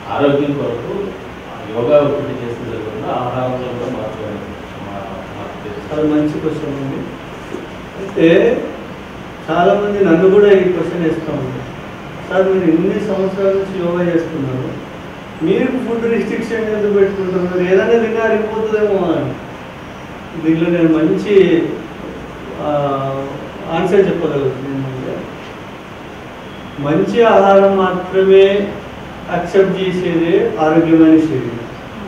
ఆరోగ్యం కొరకు యోగా ఒకటి చేస్తే జరగకుండా ఆహారంలో కూడా మార్పు మా- మార్పు చేస్తాం చాలా మంచి క్వశ్చన్ ఉంది అయితే చాలా మంది నన్ను కూడా ఈ క్వశ్చన్ వేస్తూ ఉంటారు సార్ మీరు ఇన్ని సంవత్సరాల నుంచి యోగా చేస్తున్నారు మీరు ఫుడ్ రిస్ట్రిక్షన్ ఎందుకు పెట్టుకుంటున్నారు ఏదైనా తిన్నా అరిగిపోతుందేమో అని దీంట్లో నేను మంచి ఆన్సర్ చెప్పగలుగుతున్నాను అంటే మంచి ఆహారం మాత్రమే అక్సెప్ట్ చేసేదే ఆరోగ్యమైన శరీరం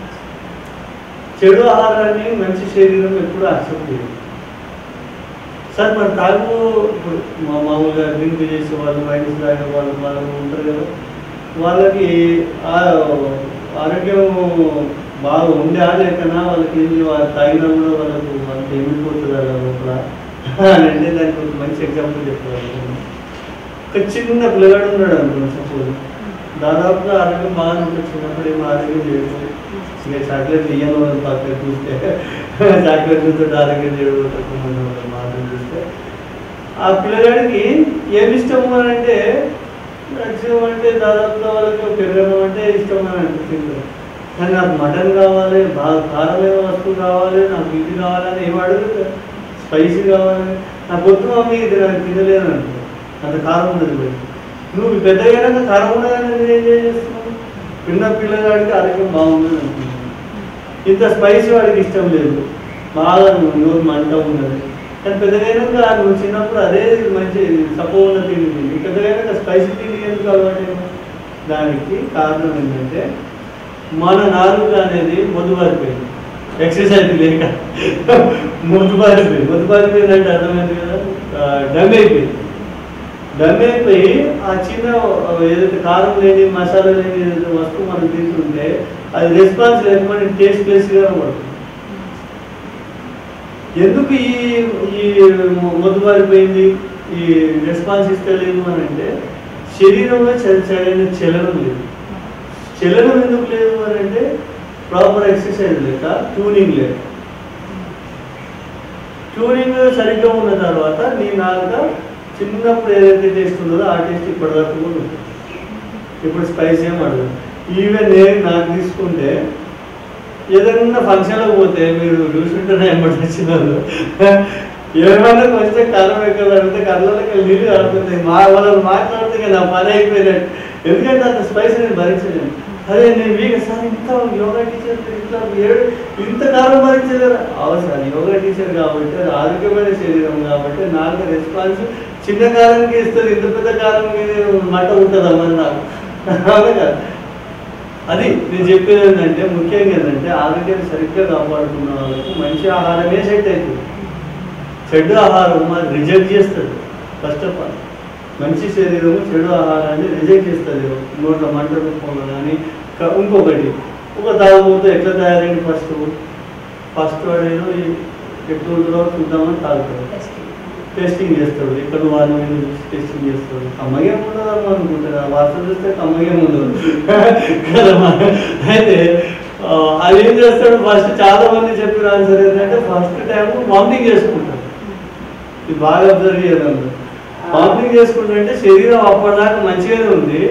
చెడు ఆహారాన్ని మంచి శరీరం ఎప్పుడు అక్సెప్ట్ చేయదు సార్ మరి తాగు ఇప్పుడు మా మామూలుగా డ్రింక్ చేసే వాళ్ళు వైన్స్ తాగే వాళ్ళు వాళ్ళు ఉంటారు కదా వాళ్ళకి ఆ- ఆరోగ్యం బాగా ఉందా లేకనా వాళ్ళకి ఏంది వాళ్ళు తాగినా కూడా వాళ్ళకు వాళ్ళకి ఏమిపోతుంది అలా లోపల అని అంటే దానికి ఒక మంచి ఎగ్జాంపుల్ చెప్పాలి ఒక చిన్న పిల్లగాడు ఉన్నాడు అనుకోండి సపోజ్ దాదాపుగా ఆరోగ్యం బాగానే ఉంటుంది చిన్నప్పుడు ఏం ఆరోగ్యం చేయదు ఇక చాక్లెట్ ఇయ్యను అని పక్కన చూస్తే చాక్లెట్ చూస్తే ఆరోగ్యం చేయడం తక్కువ మంది వాళ్ళ మాటలు చూస్తే ఆ పిల్లగాడికి ఏమి ఇష్టం అని అంటే మ్యాక్సిమం అంటే దాదాపుగా వాళ్ళకి పెరగడం అంటే ఇష్టం అని అనిపిస్తుంది కానీ నాకు మటన్ కావాలి బాగా కారమైన వస్తువు కావాలి నాకు ఇది కావాలని ఏం అడుగుతా స్పైసీ కావాలి నా పొద్దు మమ్మీ ఇది నాకు తినలేను అంటుంది అంత కారం ఉన్నది పోయి నువ్వు పెద్దగా కారం ఉన్నదని నేను ఏం చేస్తున్నావు పిన్న పిల్లగాడికి ఆరోగ్యం బాగుందని అనుకుంటున్నాను ఇంత స్పైసీ వాడికి ఇష్టం లేదు బాగా నోరు మంట ఉన్నది కానీ పెద్దగైనాక నువ్వు చిన్నప్పుడు అదే మంచి సపో ఉన్న తిండి తిండి పెద్దగైనాక స్పైసీ తిండి ఎందుకు అలవాటు దానికి కారణం ఏంటంటే మన నాలుగు అనేది మొద్దుబారిపోయింది ఎక్సర్సైజ్ లేక మొద్దుబారిపోయింది మొద్దుబారిపోయింది అంటే అర్థమైంది కదా ఆ, డమ్ అయిపోయింది డమ్ అయిపోయి ఆ చిన్న ఆ, ఏదైతే కారం లేని మసాలా లేని ఏదైతే వస్తువు మనం తింటుంటే అది రెస్పాన్స్ లేకపోతే టేస్ట్ ప్లేస్గా పడుతుంది ఎందుకు ఈ ఈ మొద్దుబారిపోయింది ఈ రెస్పాన్స్ ఇస్తలేదు అని అంటే శరీరంలో చ- సరైన చలనం లేదు చలనం ఎందుకు లేదు అని అంటే ప్రాపర్ ఎక్సర్సైజ్ లేక ట్యూనింగ్ లేక ట్యూనింగ్ సరిగ్గా ఉన్న తర్వాత నీ నాలుక చిన్నప్పుడు ఏదైతే టేస్ట్ ఉందో ఆ టేస్ట్ ఇప్పటివరకు కూడా ఉంటుంది ఇప్పుడు స్పైస్ ఏం అడగదు ఈవెన్ నేను నాకు తీసుకుంటే ఏదైనా ఫంక్షన్లకు పోతే మీరు చూసుంటారా ఎమ్మటి వచ్చినారు ఏమైనా కొంచెం కళ్ళం ఎక్కడ అడిగితే కళ్ళకి నీళ్ళు కడుపుతాయి మా వాళ్ళు మాట్లాడితే ఇక నా పని అయిపోయినట్టు ఎందుకంటే అంత స్పైస్ నేను భరించలేను అదే నేను వీక సార్ ఇంత యోగా టీచర్ ఇట్లా ఏడు ఇంత కాలం భరించలేరు అవును సార్ యోగా టీచర్ కాబట్టి అది ఆరోగ్యమైన శరీరం కాబట్టి నాకు రెస్పాన్స్ చిన్న కాలానికి ఇస్తుంది ఇంత పెద్ద కాలానికి మాట ఉంటుందమ్మా నాకు అవును కదా అది నేను చెప్పేది ఏంటంటే ముఖ్యంగా ఏంటంటే ఆరోగ్యాన్ని సరిగ్గా కాపాడుకున్న వాళ్ళకు మంచి ఆహారమే సెట్ అవుతుంది చెడు ఆహారం అది రిజెక్ట్ చేస్తుంది ఫస్ట్ ఆఫ్ ఆల్ మంచి శరీరము చెడు ఆహారాన్ని రిజెక్ట్ చేస్తుంది నోట్ల మంట రూపంలో కానీ క- ఇంకొకటి ఒక తాగుబోతూ ఎట్లా తయారైంది ఫస్ట్ ఫస్ట్ వాడేదో ఎప్పుడు ఉంటుందో చూద్దామని తాగుతాడు టెస్టింగ్ చేస్తాడు ఇక్కడ వాళ్ళు టెస్టింగ్ చేస్తాడు కమ్మగేం ఉండదు అనుకుంటారు ఆ వాసన చూస్తే కమ్మగేం ఉండదు కదమ్మా అయితే ఆ, అది ఏం చేస్తాడు ఫస్ట్ చాలా మంది చెప్పిన ఆన్సర్ ఏంటంటే ఫస్ట్ టైం వామిటింగ్ చేసుకుంటాడు ఇది బాగా అబ్జర్వ్ చేయడం వామిటింగ్ చేసుకుంటుంటే శరీరం అప్పటిదాకా మంచిగానే ఉంది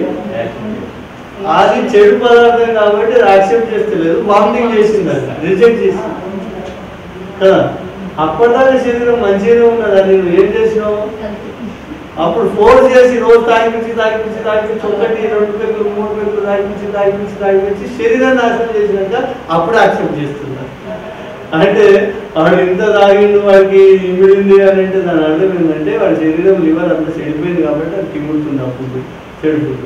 అది చెడు పదార్థం కాబట్టి యాక్సెప్ట్ చేస్తలేదు వామిటింగ్ చేసింది అది రిజెక్ట్ చేసింది కదా అప్పటిదాకా శరీరం మంచిగానే ఉన్నది అది నువ్వు ఏం చేసినావు అప్పుడు ఫోర్స్ చేసి రోజు తాగిపించి తాగిపించి తాగిపించి ఒకటి రెండు పెగ్గులు మూడు పెగ్గులు తాగిపించి తాగిపించి తాగిపించి శరీరాన్ని నాశనం చేసినాక అప్పుడు యాక్సెప్ట్ చేస్తున్నారు అంటే వాడు ఇంత తాగిండు వాడికి ఇమిడింది అని అంటే దాని అర్థం ఏంటంటే వాడి శరీరం లివర్ అంత చెడిపోయింది కాబట్టి అది తిమ్ముడుతుంది అప్పుడు చెడుతుంది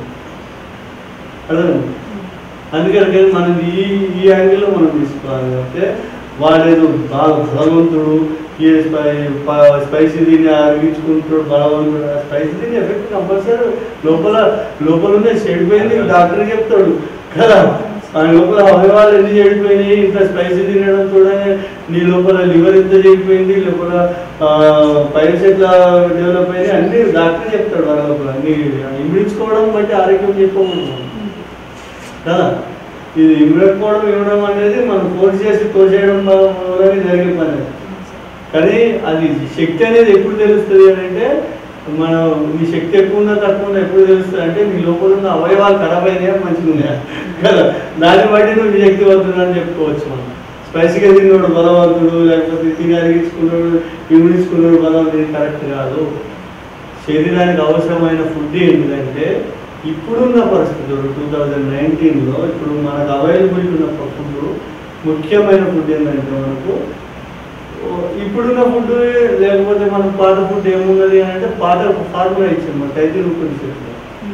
అర్థం అందుకని మనం ఈ ఈ యాంగిల్లో మనం తీసుకోవాలి అంటే వాడేదో బాగా బలవంతుడు ఏ స్పై ప- స్పైసీ తిని అరిగించుకుంటాడు బలవంతుడు ఆ స్పైసీ తిని ఎఫెక్ట్ కంపల్సరీ లోపల లోపల ఉన్న చెడిపోయింది డాక్టర్ చెప్తాడు కదా ఆ లోపల అవయవాలు ఎన్ని చెడిపోయినాయి ఇంత స్పైసీ తినడం చూడగానే నీ లోపల లివర్ ఎంత చెడిపోయింది లోపల పైల్స్ ఎట్లా డెవలప్ అయింది అన్ని డాక్టర్ చెప్తాడు వాళ్ళ లోపల నీ ఇమిడించుకోవడం బట్టి ఆరోగ్యం చెప్పకూడదు కదా ఇది ఇవ్వకపోవడం ఇవ్వడం అనేది మనం ఫోర్స్ చేసి తోసేయడం వల్ల జరిగే పని కానీ అది శక్తి అనేది ఎప్పుడు తెలుస్తుంది అని అంటే మనం నీ శక్తి ఎక్కువ ఉందా తక్కువ ఉందా ఎప్పుడు తెలుస్తుంది అంటే నీ లోపల ఉన్న అవయవాలు ఖరాబ్ అయినాయా మంచిగా ఉన్నాయా కదా దాన్ని బట్టి నువ్వు నీ శక్తివంతుడు అని చెప్పుకోవచ్చు మనం స్పైసీగా తిన్నాడు బలవంతుడు లేకపోతే తిని అరిగించుకున్నాడు ఇమిడించుకున్నాడు బలవంతుడు కరెక్ట్ కాదు శరీరానికి అవసరమైన ఫుడ్ ఏంటిదంటే ఇప్పుడున్న పరిస్థితులు టూ థౌజండ్ నైన్టీన్లో ఇప్పుడు మనకు అవైలబిలిటీ ఉన్న ఫుడ్ ముఖ్యమైన ఫుడ్ ఏంటంటే మనకు ఓ, ఇప్పుడున్న ఫుడ్ లేకపోతే మన పాత ఫుడ్ ఏమున్నది అని అంటే పాత ఫార్ములా ఇచ్చింది మన ఖైదీ రూపం చెప్పారు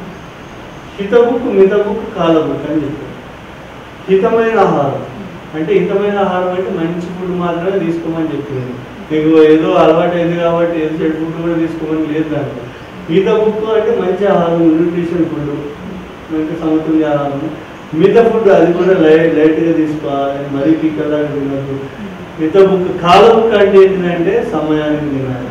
హిత బుక్ మిత బుక్ కాల బుక్ అని చెప్పారు హితమైన ఆహారం అంటే హితమైన ఆహారం అంటే మంచి ఫుడ్ మాత్రమే తీసుకోమని చెప్పింది నీకు ఏదో అలవాటు అయింది కాబట్టి ఏదో చెడు ఫుడ్ కూడా తీసుకోమని లేదు దాంట్లో హిత బుక్ అంటే మంచి ఆహారం న్యూట్రిషన్ ఫుడ్ మంచి సమతుల్య ఆహారం మిగత ఫుడ్ అది కూడా లైట్ లైట్గా తీసుకోవాలి మరీ పిక్కలాగా తినద్దు మిగత బుక్ కాల బుక్ అంటే ఏంటంటే సమయానికి తినాలి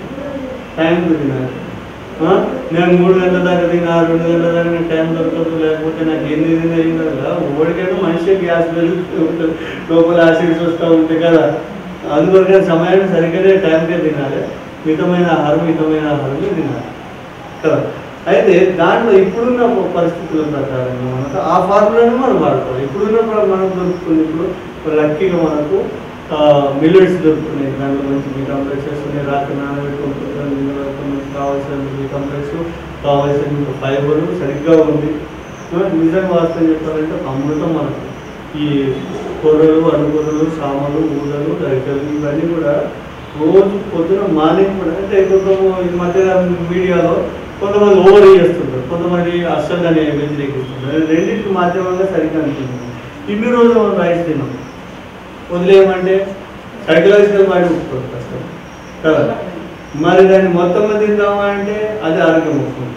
టైంకి తినాలి ఆ? నేను మూడు గంటల దాకా తినా రెండు గంటల దాకా నాకు టైం దొరకదు లేకపోతే నాకు ఎన్ని తిన్నా ఏం కదా ఓడికైనా మనిషి గ్యాస్ పెరుగుతూ ఉంటుంది లోపల యాసిడ్స్ వస్తూ ఉంటాయి కదా అందువల్ల సమయానికి సరిగ్గానే టైంకే తినాలి మితమైన ఆహారం మితమైన ఆహారమే తినాలి కదా అయితే దాంట్లో ఇప్పుడున్న పరిస్థితుల ప్రకారం మనకు ఆ ఫార్ములాను మనం వాడుకోవాలి ఇప్పుడున్న ప్ర- మనకు దొరుకుతుంది ఇప్పుడు లక్కీగా మనకు మిల్లెట్స్ దొరుకుతున్నాయి దాంట్లో మంచి బీ కాంప్లెక్సెస్ ఉన్నాయి రాత్రి నానబెట్టుకుంటున్నాం మనకు కావాల్సిన బీ కాంప్లెక్స్ కావాల్సిన ఫైబర్ సరిగ్గా ఉంది ఆ, నిజంగా వాస్తవం చెప్పాలంటే ఒక అమృతం మనకు ఈ కూరలు అడుగురలు సామలు ఊదలు దరికలు ఇవన్నీ కూడా రోజు పొద్దున మార్నింగ్ కూడా అంటే కొంత ఈ మధ్య మీడియాలో కొంతమంది ఓవర్ చేస్తుంటారు కొంతమంది అస్సలు దాన్ని వ్యతిరేకిస్తుంటారు రెండింటికి మాధ్యమంగా సరిగ్గా అనిపిస్తుంది ఇన్ని రోజులు మనం రైస్ తిన్నాం వదిలేయమంటే సైకలాజికల్ మైండ్ ఒప్పుకోరు కష్టం కదా మరి దాన్ని మొత్తం మీద తిందామా అంటే అది ఆరోగ్యం ఒప్పుకుంటుంది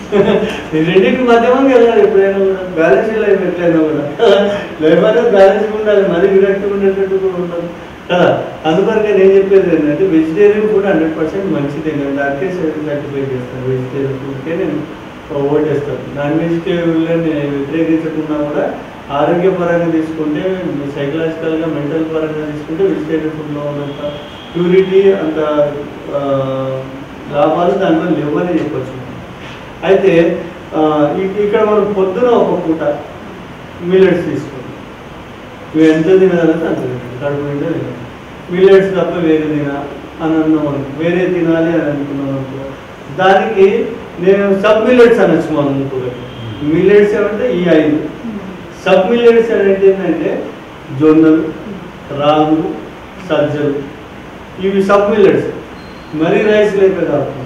ఈ రెండింటికి మధ్యమంగా వెళ్ళాలి ఎప్పుడైనా కూడా బ్యాలెన్స్ లైఫ్ ఎట్లయినా కూడా లైఫ్ అనేది బ్యాలెన్స్ ఉండాలి మరీ విరక్తి ఉండేటట్టు కూడా ఉండదు కదా అందుకొరకే నేను చెప్పేది ఏంటంటే వెజిటేరియన్ ఫుడ్ హండ్రెడ్ పర్సెంట్ మంచిది ఏంటంటే దానికే సర్టిఫై చేస్తాను వెజిటేరియన్ ఫుడ్కే నేను ఓటేస్తాను నాన్ వెజిటేరియన్ నేను వ్యతిరేకించకుండా కూడా ఆరోగ్యపరంగా తీసుకుంటే సైకలాజికల్గా మెంటల్ పరంగా తీసుకుంటే వెజిటేరియన్ ఫుడ్లో ఉన్నంత ప్యూరిటీ అంత ఆ, లాభాలు దాంట్లో లేవని చెప్పొచ్చు అయితే ఆ, ఇ- ఇక్కడ మనం పొద్దున ఒక పూట మిల్లెట్స్ తీసుకోండి నువ్వు ఎంత తినాలంటే అంత తినాలి కడుపు నిండా తినాలి మిల్లెట్స్ తప్ప వేరే తినా అని అన్నాం అనుకో వేరే తినాలి అని అనుకున్నాం అనుకో దానికి నేను సబ్ మిల్లెట్స్ అనొచ్చు మనం ఇంకొకటి మిల్లెట్స్ ఏమంటే ఈ ఐదు సబ్ మిల్లెట్స్ అనేది ఏంటంటే జొన్నలు రాగులు సజ్జలు ఇవి సబ్ మిల్లెట్స్ మరీ రైస్ లేక కాకుండా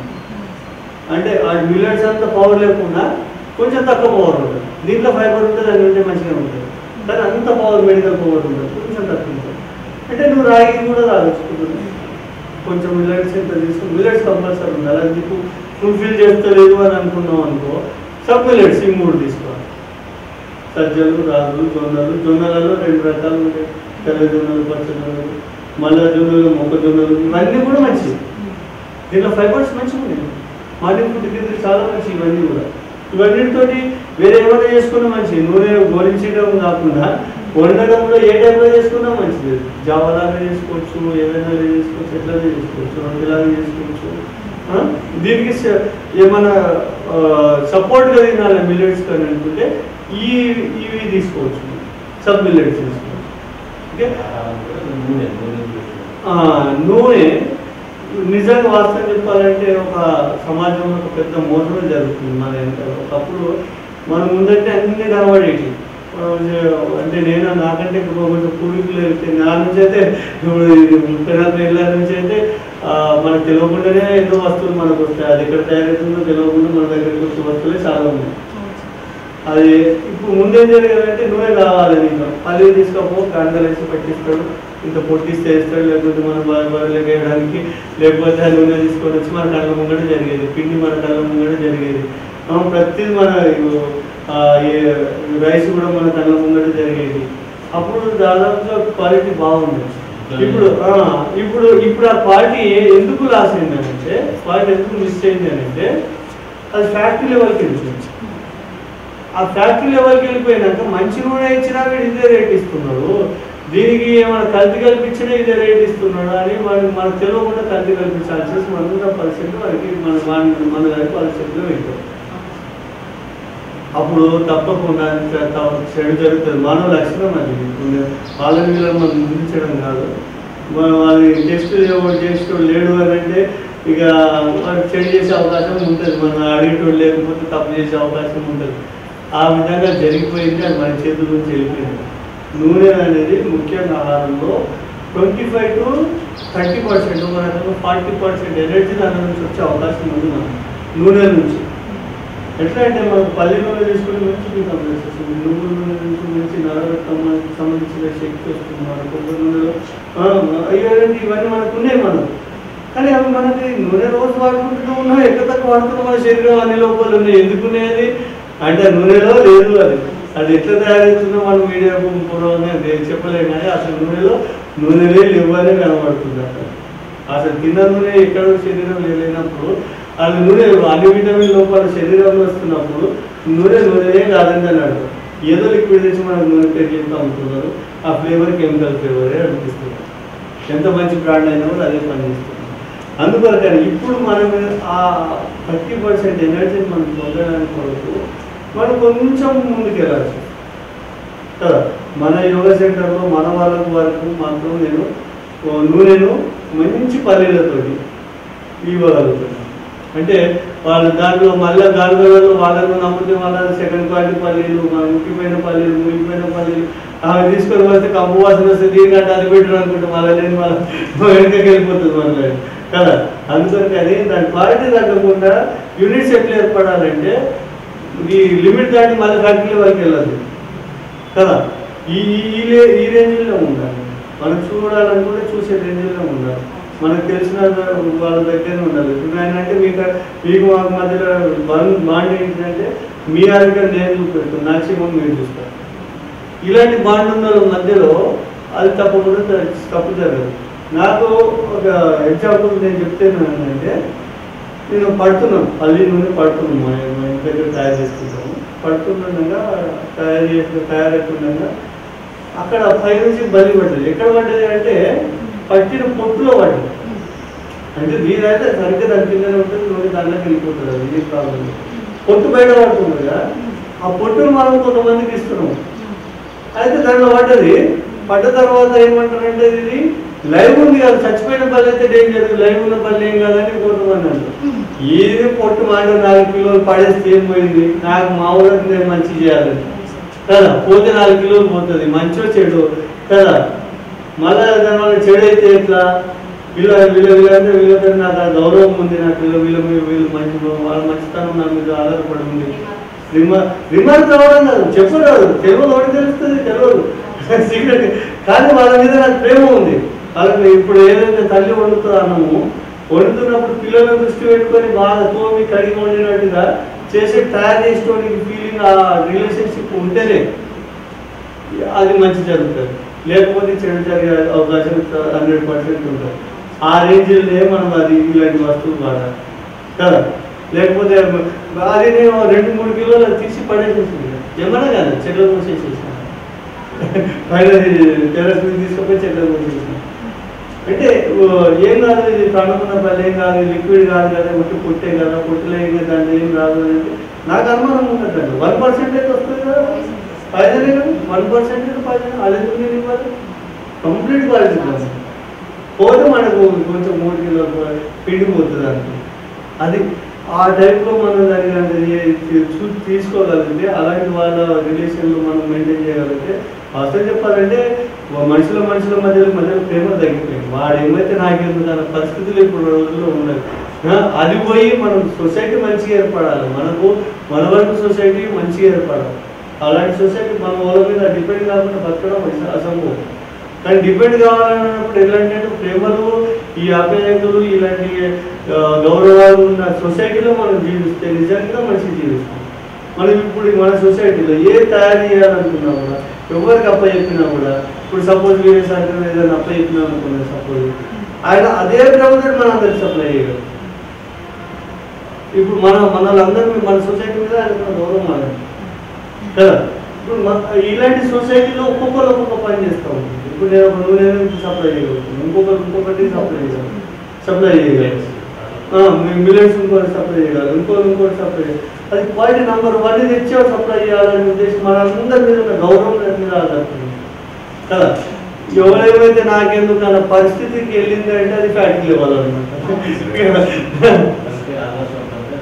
అంటే ఆ మిల్లెట్స్ అంత పవర్ లేకుండా కొంచెం తక్కువ పవర్ ఉంటుంది దీంట్లో ఫైబర్ ఉంటుంది అది ఉంటే మంచిగా ఉంటుంది కానీ అంత పవర్ మెడికల్ పవర్ ఉంటుంది కొంచెం తక్కువ ఉంటుంది అంటే నువ్వు రాగి కూడా తాగొచ్చుకుంటుంది కొంచెం మిల్లెట్స్ ఎంత తీసుకుని మిల్లెట్స్ కంపల్సరీ ఉండాలి అది నీకు ఫుల్ఫిల్ చేస్తలేదు అని అనుకున్నావు అనుకో సబ్ మిల్లెట్స్ ఈ మూడు తీసుకోవాలి సజ్జలు రాగులు జొన్నలు జొన్నలలో రెండు రకాలు ఉంటాయి తెల్ల జొన్నలు పచ్చ జొన్నలు మల్ల జొన్నలు మొక్కజొన్నలు ఇవన్నీ కూడా మంచివి దీంట్లో ఫైబర్స్ మంచిగా ఉన్నాయి మార్నింగ్ ఫుడ్ కింద చాలా మంచి ఇవన్నీ కూడా ఇవన్నిటితోటి వేరే ఏమైనా చేసుకున్నా మంచిది నూనె గోరించడం కాకుండా వండడం కూడా ఏ టైంలో చేసుకున్నా మంచిది జావలాగా చేసుకోవచ్చు ఏదైనా చేసుకోవచ్చు ఎట్లనే చేసుకోవచ్చు రొట్టెలాగా చేసుకోవచ్చు ఆ? దీనికి స- ఏమైనా సపోర్ట్గా తినాలి మిల్లెట్స్ కానీ అనుకుంటే ఈ ఇవి తీసుకోవచ్చు సబ్ మిల్లెట్స్ తీసుకోవచ్చు ఓకే ఆహారం కూడా నూనె నూనె చూసుకోవాలి. ఆ, నూనె నిజంగా వాస్తవం చెప్పాలంటే ఒక సమాజంలో ఒక పెద్ద మోసమే జరుగుతుంది మన వెనకాల. ఒకప్పుడు మన ముందంటే అన్ని కనబడేవి ఆ, అంటే నేను నాకంటే ఇప్పుడు కొంచెం పూర్వీకులు అయితే నా నుంచి అయితే ఇప్పుడు ఇది ముప్పై నలభై ఏళ్ళ నుంచి అయితే ఆ, మనకు తెలియకుండానే ఎన్నో వస్తువులు మనకు వస్తాయి అది ఎక్కడ తయారవుతుందో తెలియకుండా మన దగ్గరికి వచ్చే వస్తువులే చాలా ఉన్నాయి అది ఇప్పుడు ముందేం జరిగేదంటే నూనె కావాలి నీకు పల్లీలు తీసుకోపో కాండలు వేసి పట్టిస్తాడు ఇంత పొట్టిస్తే వేస్తాడు లేకపోతే మన బర్రెలకు వేయడానికి లేకపోతే ఆ నూనె తీసుకొని వచ్చి మన కళ్ళ ముంగట జరిగేది పిండి మన కళ్ళ ముంగట జరిగేది ఆ, ప్రతిదీ మన ఇగో, ఆ, ఈ రైస్ కూడా మన కళ్ళ ముంగట జరిగేది అప్పుడు దాదాపుగా క్వాలిటీ బాగుంది ఇప్పుడు ఆ, ఇప్పుడు ఇప్పుడు ఆ క్వాలిటీ ఎందుకు లాస్ అయిందంటే క్వాలిటీ ఎందుకు మిస్ అయింది అంటే అది ఫ్యాక్టరీ లెవెల్కి వెళ్ళిపోయింది ఆ ఫ్యాక్టరీ లెవెల్కి వెళ్ళిపోయినాక మంచి నూనె ఇచ్చినా వీడు ఇదే రేట్ ఇస్తున్నాడు దీనికి ఏమైనా కల్తీ కల్పించినా ఇదే రేట్ ఇస్తున్నాడు అని వాడికి మనకు తెలియకుండా కల్తీ కల్పించాల్సి వస్తుంది వంద పర్సెంట్ వాడికి మన మన మన దగ్గర వాళ్ళ చేతిలో పెట్టాం అప్పుడు తప్పకుండా చ- త- చెడు జరుగుతుంది మానవ లక్షణం అది ఇప్పుడు వాళ్ళని వీళ్ళని మనం నిందించడం కాదు మన వాళ్ళని టెస్ట్ టెస్ట్ లేడు అని అంటే ఇక వాడు చెడు చేసే అవకాశం ఉంటుంది మనం అడిగేటోడు లేకపోతే తప్పు చేసే అవకాశం ఉంటుంది ఆ విధంగా జరిగిపోయింది అది మన చేతుల నుంచి వెళ్ళిపోయింది నూనె అనేది ముఖ్యంగా ఆహారంలో twenty five to thirty percent ఒక రకంగా ఫార్టీ పర్సెంట్ ఎనర్జీ దాని నుంచి వచ్చే అవకాశం ఉంది మనకు నూనె నుంచి ఎట్లా అంటే మనకు పల్లి నూనె తీసుకుని మంచి ఇన్కమ్ వస్తుంది నువ్వుల నూనె నుంచి మంచి నరరక్తానికి సంబంధించిన శక్తి వస్తుంది మన కొబ్బరి నూనెలో ఆ, అయ్యో ఏంటి ఇవన్నీ మనకు ఉన్నాయి మనం కానీ అవి మనకి నూనె రోజు వాడుకుంటూ ఉన్నాం ఎక్కడ తక్కువ వాడుతున్నాం మన శరీరం అన్ని లోపాలు ఉన్నాయి ఎందుకు ఉన్నాయని అంటే నూనెలో లేదు అది అది ఎట్లా తయారవుతుందో మనం మీడియా పూర్వంగా చెప్పలేము కానీ అసలు నూనెలో నూనెలే లేవు అని కనబడుతుంది అక్కడ అసలు తిన్న నూనె ఎక్కడ శరీరం లేనప్పుడు అది నూనె అన్ని విటమిన్ లోపాలు శరీరంలో వస్తున్నప్పుడు నూనె నూనెనే కాదని అన్నాడు ఏదో లిక్విడ్ తెచ్చి మనకు నూనె పేరు చెప్తా అమ్ముతున్నారు ఆ ఫ్లేవర్ కెమికల్ ఫ్లేవరే అనిపిస్తుంది ఎంత మంచి బ్రాండ్ అయినా కూడా అదే పనిచేస్తుంది అందుకొరకని ఇప్పుడు మనం ఆ థర్టీ పర్సెంట్ ఎనర్జీని మనం పొందడానికి కొరకు మనం కొంచెం ముందుకెళ్ళాల్సి కదా మన యోగా సెంటర్లో మన వాళ్ళకు వరకు మాత్రం నేను ఓ నూనెను మంచి పల్లీలతోటి ఇవ్వగలుగుతాను అంటే వాళ్ళు దాంట్లో మళ్ళీ గాలిగలలో వాళ్ళను నమ్మితే మళ్ళీ సెకండ్ క్వాలిటీ పల్లీలు మన ముక్కిపోయిన పల్లీలు మురిగిపోయిన పల్లీలు అవి తీసుకొని వస్తే కప్పు వాసన వస్తే దీనికంటే అది పెట్టరు అనుకుంటే మళ్ళీ లేని మళ్ళీ వెనకకి వెళ్ళిపోతుంది మళ్ళీ కదా అందుకని కానీ దాని క్వాలిటీ తగ్గకుండా యూనిట్స్ ఎట్లా ఏర్పడాలంటే ఈ లిమిట్ దాటి మళ్ళీ ఫ్యాక్టరీ వరకు వెళ్ళదు కదా ఈ ఈ- ఈ లే- ఈ రేంజ్లో ఉండాలి మనం చూడాలనుకుంటే చూసే రేంజ్లో ఉండాలి మనకు తెలిసిన వాళ్ళ దగ్గర ఉండాలి ఇప్పుడు ఆయన అంటే మీకు మీకు మాకు మధ్యలో బాండ్ బాండ్ ఏంటంటే మీ ఆరోగ్యం నేను చూపెడుతాను మ్యాక్సిమం మీరు చూస్తారు ఇలాంటి బాండ్ ఉన్న వాళ్ళ మధ్యలో అది తప్పకుండా త- తప్పు జరగదు నాకు ఒక ఎగ్జాంపుల్ నేను చెప్తేనే ఏంటంటే నేను పడుతున్నాను పల్లి నూనె పడుతున్నాను మా మా ఇంటి దగ్గర తయారు చేసుకుంటాము పడుతుండగా తయారు చేసిన తయారవుతుండగా అక్కడ పై నుంచి బలి పడ్డది ఎక్కడ పడ్డది అంటే పట్టిన పొట్టులో పడ్డది అంటే దీనైతే సరిగ్గా దాని కిందనే ఉంటుంది నూనె దాంట్లోకి వెళ్ళిపోతుంది అది ఇది ప్రాబ్లం పొట్టు బయట పడుతుంది కదా ఆ పొట్టును మనం కొంతమందికి ఇస్తున్నాం అయితే దాంట్లో పడ్డది పడ్డ తర్వాత ఏమంటారంటే ఇది లైవ్ ఉంది కదా చచ్చిపోయిన పల్లి అయితే డేంజర్ లైవ్ ఉన్న పల్లి ఏం కాదని కొంతమంది అంటారు ఏది పొట్టు మాట నాలుగు కిలోలు పడేస్తే ఏం పోయింది నాకు మా ఊరికి నేను మంచి చేయాలి కదా పోతే నాలుగు కిలోలు పోతుంది మంచో చెడు కదా మళ్ళా దానివల్ల చెడు అయితే ఎట్లా వీళ్ళ వీళ్ళ వీళ్ళంటే వీళ్ళతో నాకు ఆ గౌరవం ఉంది నాకు వీళ్ళ వీళ్ళ మీద వీళ్ళు మంచి వాళ్ళ మంచితనం నా మీద ఆధారపడి ఉంది రిమా రిమార్క్ రావడం కాదు చెప్పరాదు తెలియదు ఒకటి తెలుస్తుంది తెలియదు సీక్రెట్ కానీ వాళ్ళ మీద నాకు ప్రేమ ఉంది వాళ్ళకి ఇప్పుడు ఏదైతే తల్లి వండుతుందో అన్నము వండుతున్నప్పుడు పిల్లల దృష్టి పెట్టుకొని బాగా తోమి కడిగి వండినట్టుగా చేసే తయారు చేసుకోవడానికి ఫీలింగ్ ఆ రిలేషన్షిప్ ఉంటేనే అది మంచి జరుగుతుంది లేకపోతే చెడు జరిగే అవకాశం హండ్రెడ్ పర్సెంట్ ఉంటుంది ఆ రేంజ్లోనే మనం అది ఇలాంటి వస్తువులు వాడాలి కదా లేకపోతే అది నేను రెండు మూడు కిలోలు తీసి పడేసేసింది ఏమన్నా కాదు చెట్ల మూసేసేసాను పైన టెరస్ మీద తీసుకుపోయి చెట్ల మూసేసాను అంటే ఓ, ఏం కాదు ఇది పండుకున్న పని ఏం కాదు లిక్విడ్ కాదు కదా ఉట్టి పుట్టే కదా పుట్టలే ఏం కదా దాంట్లో ఏం రాదు అని అంటే నాకు అనుమానం ఉంటుందండి వన్ పర్సెంటేజ్ వస్తుంది కదా పైదలే కదా వన్ పర్సెంటేజ్ పైదలే అది ఎందుకు నేను ఇవ్వాలి కంప్లీట్ క్వాలిటీ కాదు పోతే మనకు కొంచెం మూడు కిలోలు పిండి పోతుంది అనుకో అది ఆ టైంలో మనం దాన్ని అది చూ తీసుకోగలిగితే అలాంటి వాళ్ళ రిలేషన్లో మనం మెయింటైన్ చేయగలిగితే అసలు చెప్పాలంటే వా- మనుషుల మనుషుల మధ్యలో మధ్యలో ప్రేమ తగ్గిపోయింది వాడు ఏమైతే నాకెందుకు అన్న పరిస్థితులు ఇప్పుడు రోజుల్లో ఉన్నాయి ఆ, అది పోయి మనం సొసైటీ మంచిగా ఏర్పడాలి మనకు మన వరకు సొసైటీ మంచిగా ఏర్పడాలి అలాంటి సొసైటీ మన వాళ్ళ మీద డిపెండ్ కాకుండా బతకడం అస- అసంభవం కానీ డిపెండ్ కావాలన్నప్పుడు ఎలాంటి అంటే ప్రేమలు ఈ ఆప్యాయతలు ఇలాంటి ఆ, గౌరవాలు ఉన్న సొసైటీలో మనం జీవిస్తే నిజంగా మంచి జీవిస్తాం మనం ఇప్పుడు మన సొసైటీలో ఏ తయారు చేయాలనుకున్నా కూడా ఎవరికి అప్ప చెప్పినా కూడా ఇప్పుడు సపోజ్ వేరే సర్కిల్ ఏదైనా అప్ప చెప్పినా అనుకున్నా సపోజ్ ఆయన అదే ప్రభుత్వం మన అందరికి సప్లై చేయగలరు ఇప్పుడు మన మనలందరూ మన సొసైటీ మీద ఆయన గౌరవం మాట్లాడు కదా ఇప్పుడు మ- ఇలాంటి సొసైటీలో ఒక్కొక్కరు ఒక్కొక్క పని చేస్తూ ఉంటుంది ఇప్పుడు నేను ఒక నూనె సప్లై చేయగలుగుతాను ఇంకొకటి ఇంకొకటి సప్లై చేయగలను సప్లై చేయగలను మిలియన్స్ ఇంకోటి సప్లై చేయాలి ఇంకోటి ఇంకోటి సప్లై చేయాలి అది క్వాలిటీ నెంబర్ వన్ తెచ్చే సప్లై చేయాలనే ఉద్దేశం మనందరి మీద ఉన్న గౌరవం దాని మీద ఆధారపడింది కదా ఎవరేమైతే నాకెందుకు అన్న పరిస్థితికి వెళ్ళింది అంటే అది ఫ్యాక్టరీ లెవెల్ అనమాట అంటే ఆదర్శం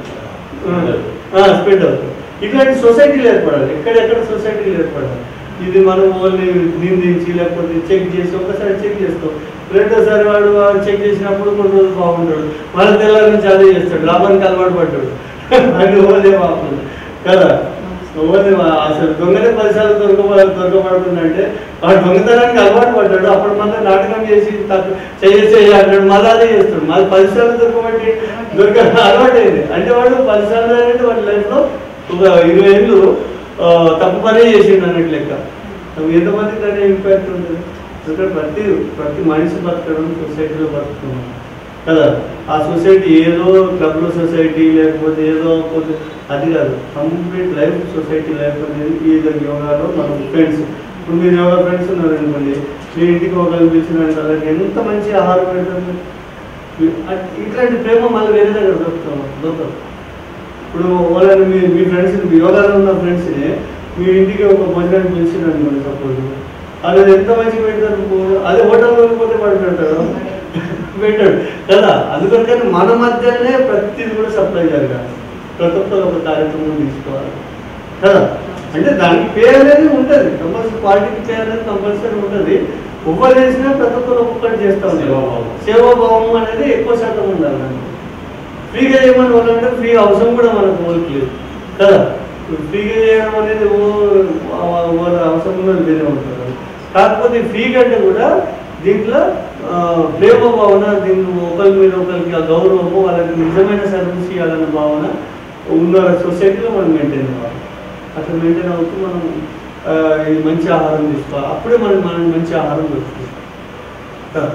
అంటే స్ప్రెడ్ అవుతుంది ఇట్లాంటి సొసైటీలు ఏర్పడాలి ఎక్కడెక్కడ సొసైటీలు ఏర్పడాలి ఇది మనం ఓన్లీ నిందించి లేకపోతే చెక్ చేసి ఒకసారి చెక్ చేస్తాం రెండోసారి వాడు చెక్ చేసినప్పుడు కొన్ని రోజులు బాగుంటాడు మళ్ళీ తెల్లారి నుంచి అదే చేస్తాడు లాభానికి అలవాటు పడ్డాడు అది ఓన్లే పాపం కదా ఓన్లీ అసలు దొంగనే పరిసరాలు దొరక దొరకబడుతుందంటే వాడు దొంగతనానికి అలవాటు పడ్డాడు అప్పుడు మళ్ళీ నాటకం చేసి తప్పు చెయ్యి చెయ్యి అంటాడు మళ్ళీ అదే చేస్తాడు మళ్ళీ పరిసరాలు దొరకబట్టి దొరక అలవాటు అయింది అంటే వాడు పరిసరాలు అనేది వాడి లైఫ్లో ఒక ఇరవై ఏళ్ళు ఆ, తప్పు పనే చేసిండు అన్నట్టు లెక్క అవి ఎంతమందికి దాని ఇంపాక్ట్ ఉంటుంది ఎందుకంటే ప్రతి ప్రతి మనిషి బతకడం సొసైటీలో బతుకుతున్నాం కదా ఆ సొసైటీ ఏదో క్లబ్లో సొసైటీ లేకపోతే ఏదో పోతే అది కాదు కంప్లీట్ లైఫ్ సొసైటీ లైఫ్ అనేది ఈ యోగాలో మనం ఫ్రెండ్స్ ఇప్పుడు మీరు యోగా ఫ్రెండ్స్ ఉన్నారు అనుకోండి మీ ఇంటికి ఒకరిని పిలిచినట్టు అలాగే ఎంత మంచి ఆహారం పెడతారు మీ- అట్- ఇట్లాంటి ప్రేమ మళ్ళీ వేరే దగ్గర దొరుకుతాం దొరకదు ఇప్పుడు వాళ్ళని మీ మీ ఫ్రెండ్స్ మీ యోగాలో ఉన్న ఫ్రెండ్స్ని మీ ఇంటికి ఒక భోజనానికి పిలిచినారు అనుకోండి సపోజ్ అది ఎంత మంచిగా పెడతారు పో- అదే హోటల్లో పోతే వాడు పెడతాడు పెట్టాడు కదా అందుకని మన మధ్యనే ప్రతిదీ కూడా సప్లై జరగాలి ప్రతి ఒక్కరు ఒక కార్యక్రమం తీసుకోవాలి కదా అంటే దానికి పే అనేది ఉంటుంది కంపల్సరీ క్వాలిటీకి పే అనేది కంపల్సరీ ఉంటుంది ఒక్కరు చేసినా ప్రతి ఒక్కరు ఒక్కొక్కటి చేస్తూ ఉంటారు సేవాభావం. సేవాభావం అనేది ఎక్కువ శాతం ఉండాలి దానికి. ఫ్రీగా చేయమని వాళ్ళంటే ఫ్రీ అవసరం కూడా మనకు వాళ్ళకి లేదు కదా ఇప్పుడు ఫ్రీగా చేయడం అనేది ఓ వా- వాళ్ళ అవసరం ఉన్నది వేరే ఉంటుంది కాకపోతే ఫ్రీ కంటే కూడా దీంట్లో ఆ, ప్రేమ భావన దీంట్లో ఒకరి మీద ఒకరికి ఆ గౌరవము వాళ్ళకి నిజమైన సర్వీస్ ఇవ్వాలన్న భావన ఉన్న సొసైటీలో మనం మెయింటైన్ అవ్వాలి అట్లా మెయింటైన్ అవుతూ మనం ఆ, ఈ మంచి ఆహారం తీసుకోవాలి అప్పుడే మనకి మనకి మంచి ఆహారం దొరుకుతుంది కదా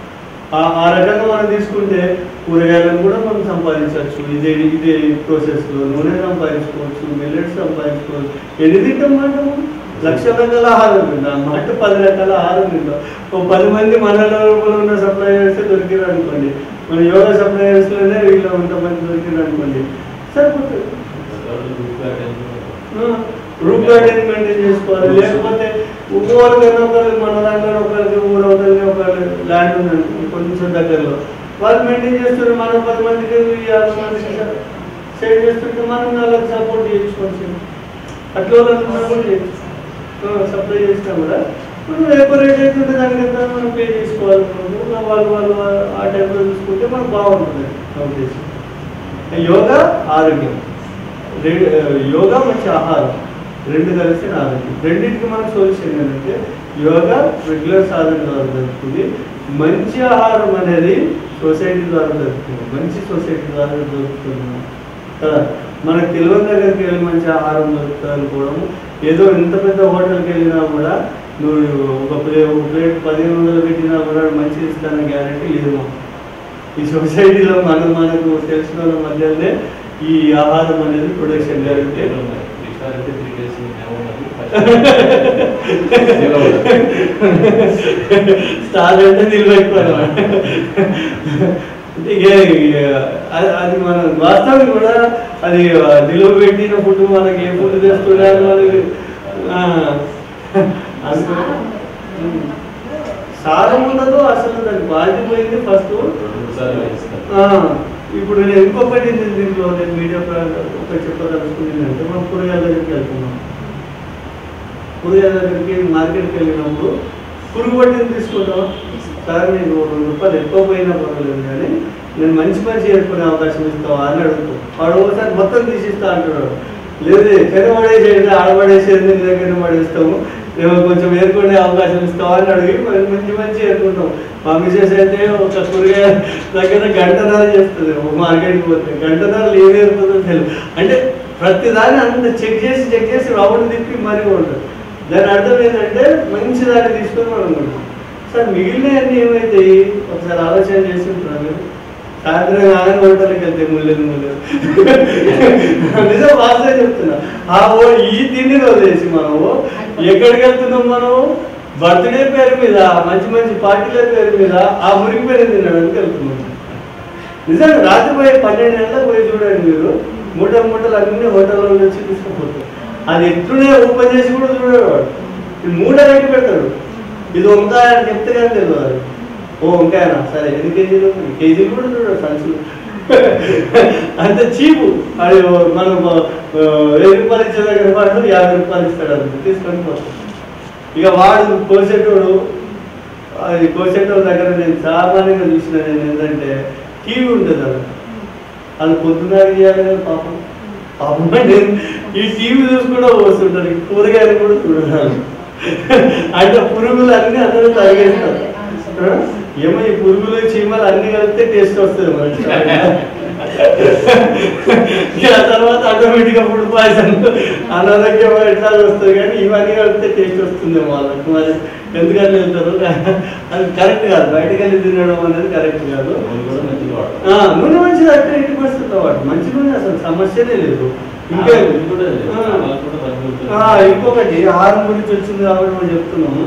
ఆ ఆ రకంగా మనం తీసుకుంటే కూరగాయలను కూడా మనం సంపాదించవచ్చు ఇదే ఇదే ప్రాసెస్లో నూనె సంపాదించుకోవచ్చు మిల్లెట్స్ సంపాదించుకోవచ్చు ఎన్ని తింటాం మనము లక్ష రకాల ఆహారం తింటాం అంటే పది రకాల ఆహారం తింటాం ఓ పది మంది మన లోపల ఉన్న సప్లయర్స్ దొరికారు అనుకోండి మన యోగా సప్లయర్స్లోనే వీళ్ళు కొంతమంది దొరికారు అనుకోండి సరిపోతుంది రూమ్ గార్డెన్ మెయింటైన్ చేసుకోవాలి లేకపోతే ఊరికి ఒకరికి మన దాంట్లో ఒకరికి ఊరు ఒకరికి ఒకరికి ల్యాండ్ ఉంది కొంచెం దగ్గరలో వాళ్ళు మెయింటైన్ చేస్తుంటే మనం పది మందికి యాభై మందికి సేవ్ చేస్తుంటే మనం వాళ్ళకి సపోర్ట్ చేయించుకోవచ్చు అట్లా వాళ్ళని మనం కూడా చేయొచ్చు సప్లై చేసినా కూడా మనం ఎక్కువ రేట్ అవుతుంటే దానికి ఎంత మనం పే చేసుకోవాలి మనం వాళ్ళు వాళ్ళు ఆ టైంలో చూసుకుంటే మనకు బాగుంటుంది నా ఉద్దేశం యోగా ఆరోగ్యం రె- యోగా మంచి ఆహారం రెండు కలిసి ఆరోగ్యం రెండింటికి మనకు సొల్యూషన్ ఏంటంటే యోగా రెగ్యులర్ సాధన ద్వారా దొరుకుతుంది మంచి ఆహారం అనేది సొసైటీ ద్వారా దొరుకుతుంది మంచి సొసైటీ ద్వారా దొరుకుతుంది కదా మనకు తెలియని దగ్గరికి వెళ్ళి మంచి ఆహారం దొరుకుతుంది అనుకోవడం ఏదో ఎంత పెద్ద హోటల్కి వెళ్ళినా కూడా నువ్వు ఒక ప్లే ఒక ప్లేట్ పదిహేను వందలు పెట్టినా కూడా మంచి ఇస్తాన గ్యారంటీ లేదు మాకు ఈ సొసైటీలో మనం మనకు తెలిసిన వాళ్ళ మధ్యనే ఈ ఆహారం అనేది ప్రొడక్షన్ జరిగితే స్టార్ అంటే నిల్వ ఎక్కువ అన్నమాట. అంటే ఇక- ఇక అది- అది మన వాస్తవం కూడా అది నిలువ పెట్టిన ఫుడ్ మనకి ఏ ఫుడ్ తెస్తున్నారు మనకి ఆ, అందుకని ఉమ్. సారం ఉండదు అసలు దానికి బాధిపోయింది ఫస్ట్ ఆ, ఇప్పుడు నేను ఇంకొకటి నేను దీంట్లో నేను మీడియా ఒకటి చెప్పదలుచుకుంది అంటే మనం కూరగాయల దగ్గరికి వెళ్తున్నాం కూరగాయల దగ్గరికి మార్కెట్కి వెళ్ళినప్పుడు పురుగు పట్టింది తీసుకుంటాం సార్ నీకు రెండు రూపాయలు ఎక్కువ పోయినా పర్వాలేదు కానీ నేను మంచి పని చేసుకునే అవకాశం ఇస్తావా అని అడుగుతాం వాడు ఒకసారి మొత్తం తీసిస్తా అంటున్నాడు లేదు ఎక్కడ పడేసేది ఆడపడేసేది నీ దగ్గర పడేస్తాము మేము కొంచెం ఏరుకునే అవకాశం ఇస్తావా అని అడిగి మరి మంచి మంచి ఏరుకుంటాం మా మిసెస్ అయితే ఒక కూరగాయ దగ్గర గంటన్నర చేస్తుంది ఒక మార్కెట్కి పోతే గంటన్నరలు ఏమి ఏరుతుందో తెలియదు అంటే ప్రతి దాన్ని అంత చెక్ చేసి చెక్ చేసి రౌండ్ తిప్పి మరీ ఉంటుంది దాని అర్థం ఏంటంటే మంచి దాన్ని తీసుకొని మనం కొంటాం సార్ మిగిలినవన్నీ ఏమైతాయి ఒకసారి ఆలోచన చేసి ఉంటారు మీరు సాయంత్రం కానీ హోటల్కి వెళ్తే ముళ్ళేది ముళ్ళేది నిజం వాసన చెప్తున్నా ఆ ఓ ఈ తిండిని వదిలేసి మనము ఎక్కడికి వెళ్తున్నాం మనము బర్త్డే పేరు మీద మంచి మంచి పార్టీల పేరు మీద ఆ మురికి పేరు తినడానికి వెళ్తున్నాం నిజంగా రాత్రి పోయి పన్నెండు గంటలకు పోయి చూడండి మీరు మూట మూటలు అన్ని హోటల్లో నుంచి తీసుకుపోతారు అది ఎట్లునే ఓపెన్ చేసి కూడా చూడడు వాడు ఈ మూట కట్టి పెడతాడు ఇది వంకాయ అని చెప్తే కానీ తెలియదు అది. ఓ వంకాయనా సరే ఎన్ని కేజీలు కేజీలు కూడా చూడడు సంచులు అంత చీపు అది మనం ఆ, వెయ్యి రూపాయలు ఇచ్చే దగ్గర వాడు యాభై రూపాయలు ఇస్తాడు అది తీసుకొని పోతాడు ఇక వాడు కోసేటోడు అది కోసేటోడు దగ్గర నేను సామాన్యంగా చూసిన నేను ఏంటంటే టీవీ ఉంటుంది అది అది పొద్దున్న ఇవ్వాలి కదా పాపం పాపం నేను ఈ టీవీ చూసుకుంటూ పోతుంటాను ఈ కూరగాయలు కూడా చూడాలి అంటే పురుగులు అన్ని అందరూ తరిగేస్తారు ఆ? ఏమో ఈ పురుగులు చీమలు అన్ని కలిపితే టేస్ట్ వస్తుంది మనకి ఇక ఆ తర్వాత ఆటోమేటిక్గా ఫుడ్ పాయిజన్ అనారోగ్యం ఎట్లా వస్తుంది కానీ ఇవన్నీ కలిపితే టేస్ట్ వస్తుంది వాళ్ళకి మరి ఎందుకని వెళ్తారు అది కరెక్ట్ కాదు బయటకు వెళ్ళి తినడం అనేది కరెక్ట్ కాదు నూనె కూడా మంచిగా వాడతాం. ఆ, నూనె మంచిది అంటే ఇంటికి వస్తుంది వాడు మంచి నూనె అసలు సమస్యనే లేదు ఇంకా ఆ, ఇది కూడా లేదు. ఆ. వాళ్ళకు కూడా తగ్గుతుంది. ఆ, ఇంకొకటి ఆహారం గురించి వచ్చింది కాబట్టి మనం చెప్తున్నాము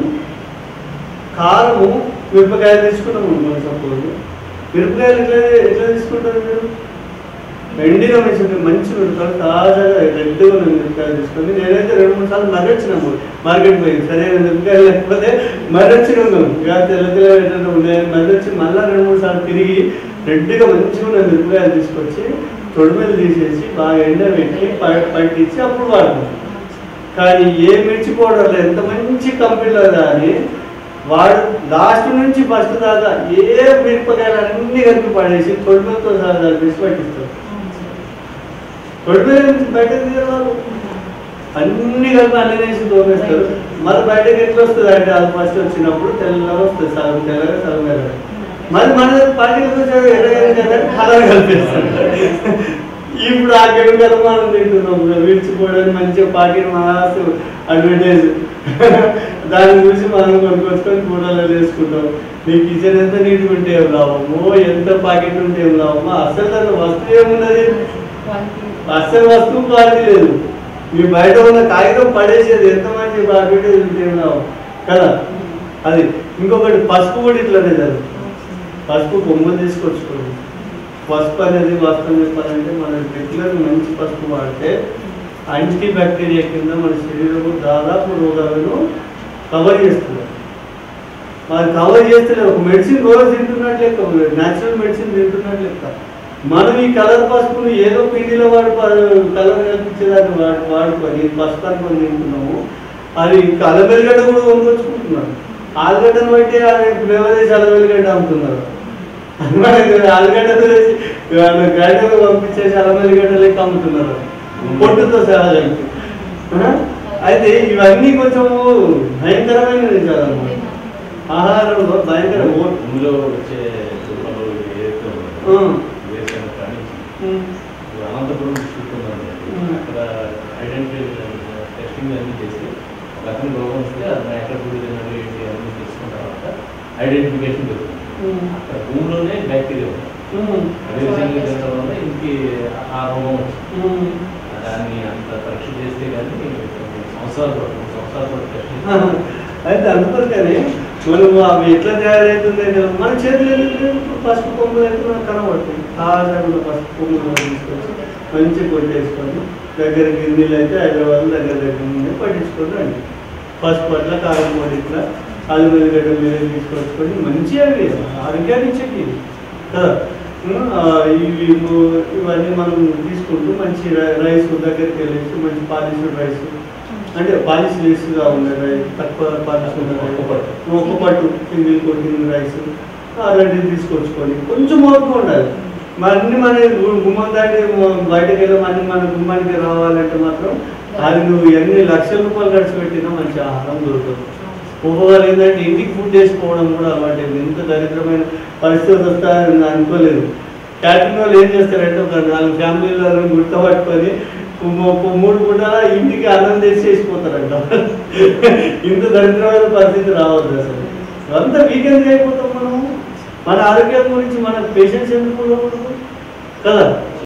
కారము మిరపకాయలు తీసుకున్నాము మనం సపోజ్ మిరపకాయలు ఎట్లా ఎట్లా తీసుకుంటారు మీరు ఎండిన మంచి మంచి మిరపకాయలు తాజాగా రెడ్గా ఉన్న మిరపకాయలు తీసుకొని నేనైతే రెండు మూడు సార్లు మర్రొచ్చినాము మార్కెట్ పోయి సరైన మిరపకాయలు లేకపోతే మర్రొచ్చినాము ఇక తెల్ల తెల్ల ఏంటంటే ఉండే మర్రొచ్చి మళ్ళీ రెండు మూడు సార్లు తిరిగి రెడ్గా మంచిగా ఉన్న మిరపకాయలు తీసుకొచ్చి తొడిమెలు తీసేసి బాగా ఎండబెట్టి ప- పట్టించి అప్పుడు వాడుతాం కానీ ఏ మిర్చి పౌడర్లు ఎంత మంచి కంపెనీలో కానీ వాడు లాస్ట్ నుంచి ఫస్ట్ దాకా ఏ మిరపకాయలు అన్ని కలిపి పడేసి తొడిమలతో సహా కలిపేసి పట్టిస్తారు తొడిమల నుంచి బయటకు తీయరు వాళ్ళు అన్ని కలిపి అన్ని వేసి తోమేస్తారు మరి బయటకు ఎట్లా వస్తుంది అంటే అది ఫస్ట్ వచ్చినప్పుడు తెల్లగా వస్తుంది సగం తెల్లగా సగం ఎర్రగా మరి మన పార్టీలకు వచ్చాడు ఎర్రగా కలర్ కలిపేస్తారు ఇప్పుడు ఆ కెమికల్ మనం తింటున్నాం విడిచిపోవడానికి మంచిగా పాకెట్ మాస్ అడ్వర్టైజ్ దాన్ని చూసి మనం కొనుక్కొచ్చుకొని కూరలో వేసుకుంటాం నీ కిచెన్ ఎంత నీట్గా ఉంటే ఏం లాభము ఎంత పాకెట్ ఉంటే ఏం లాభము అసలు దాని వస్తువు ఏమున్నది అసలు వస్తువు క్వాలిటీ లేదు మీ బయట ఉన్న కాగితం పడేసేది ఎంత మంచి అడ్వర్టైజ్ ఉంటే ఏం లాభం కదా అది ఇంకొకటి పసుపు కూడా ఇట్లనే జరుగుతుంది పసుపు బొమ్మలు తీసుకొచ్చుకోండి పసుపు అనేది వాస్తవం చెప్పాలంటే మన రెగ్యులర్ మంచి పసుపు వాడితే యాంటీ బ్యాక్టీరియా కింద మన శరీరంలో దాదాపు రోగాలను కవర్ చేస్తుంది మరి కవర్ చేస్తే ఒక మెడిసిన్ రోజు తింటున్నట్టు లెక్క న్యాచురల్ మెడిసిన్ తింటున్నట్టు లెక్క మనం ఈ కలర్ పసుపును ఏదో పిండిలో వాడు కలర్ కల్పించేదాన్ని వాడు వాడుకొని పసుపు అనుకొని తింటున్నాము అది అల్లం వెల్లిగడ్డ కూడా కొనుకొచ్చుకుంటున్నాం ఆలుగడ్డను బట్టి ఫ్లేవర్ వేసి అల్లం వెల్లిగడ్డ అమ్ముతున్నారు మనకి ఆలుగడ్డ తెలిసి గ్రైండర్ పంపించేసి అల్లం వెల్లిగడ్డ లెక్క అమ్ముతున్నారు పొట్టుతో సహా కలిపి ఆ? అయితే ఇవన్నీ కొంచెం భయంకరమైనది కదన్నమాట ఆహారంలో భయంకర ఓ- భూమిలో వచ్చే దుర్మలు ఏదైతే ఆ. ఉందో, వేరుశనగ కానీ ఉమ్. ఇప్పుడు అనంతపురం డిస్ట్రిక్ట్ ఉందండి మ్మ్. అక్కడ ఐడెంటిఫై టెస్టింగ్ అన్ని చేసి ఒక అతను రోగం వస్తే అతను ఎక్కడ పుట్టి తిన్నాడు ఏంటి అన్ని తెలుసుకున్న తర్వాత ఐడెంటిఫికేషన్ జరుగుతుంది ఉమ్. అక్కడ భూమిలోనే బ్యాక్టీరియా ఉంది ఉమ్. అదే విధంగా తినడం వల్ల ఇంటికి ఆ రోగం వచ్చింది ఉమ్. దాన్ని అంత పరీక్ష చేస్తే కానీ కొన్ని సంవత్సరాలు పడుతుంది సంవత్సరాలు పడుతుంది టెస్ట్ ఆహా. అయితే అందుకని మనం అవి ఎట్లా తయారవుతుంది మన చేతులు ఎందుకు పసుపు కొమ్ములు అయితే మనకు కనబడుతుంది తాజాగా ఉన్న పసుపు కొమ్ములు తీసుకొచ్చి మంచి కొట్టేసుకొని దగ్గర గిన్నెలు అయితే హైదరాబాద్ దగ్గర దగ్గర నుండి పట్టించుకొని రండి పసుపు అట్లా కారం పొడి ఇట్లా అల్లం వెల్లిగడ్డ మీద తీసుకొచ్చుకొని మంచి అవి ఆరోగ్యాన్ని ఇచ్చేవి ఇవి. కదా ఉమ్, ఆ, ఇవి ము- ఇవన్నీ మనం తీసుకుంటూ మంచి రై- రైస్ దగ్గరికి వెళ్ళేసి మంచి పాలిష్డ్ రైస్ అంటే పాలిష్ రైస్గా ఉండే రైస్ తక్కువ పాలిష్ ఉన్న రైస్ ఒక్క పట్టు. ఒక పట్టు సింగిల్ కోటింగ్ రైస్ అలాంటివి తీసుకొచ్చుకొని కొంచెం ఓపిక ఉండాలి మరిన్ని మన గు- గుమ్మం దాటి మ- బయటకు వెళ్ళి మళ్ళీ మన గుమ్మానికి రావాలంటే మాత్రం అది నువ్వు ఎన్ని లక్షల రూపాయలు ఖర్చు పెట్టినా మంచి ఆహారం దొరకదు ఒక్కొక్కరు ఏంటంటే ఇంటికి ఫుడ్ చేసుకోవడం కూడా అలవాటైంది ఎంత దరిద్రమైన పరిస్థితి వస్తాయని అనుకోలేదు క్యాటరింగ్ వాళ్ళు ఏం చేస్తారంటే ఒక నాలుగు ఫ్యామిలీలను గుర్తుపట్టుకొని ఒక మూడు పూటల ఇంటికి అన్నం తెచ్చి వేసిపోతారంట ఇంత దరిద్రమైన పరిస్థితి రావద్దు అసలు అంతా వీకెండ్ అయిపోతాం మనము మన ఆరోగ్యం గురించి మన పేషెంట్స్ ఎందుకు ఉండకూడదు కదా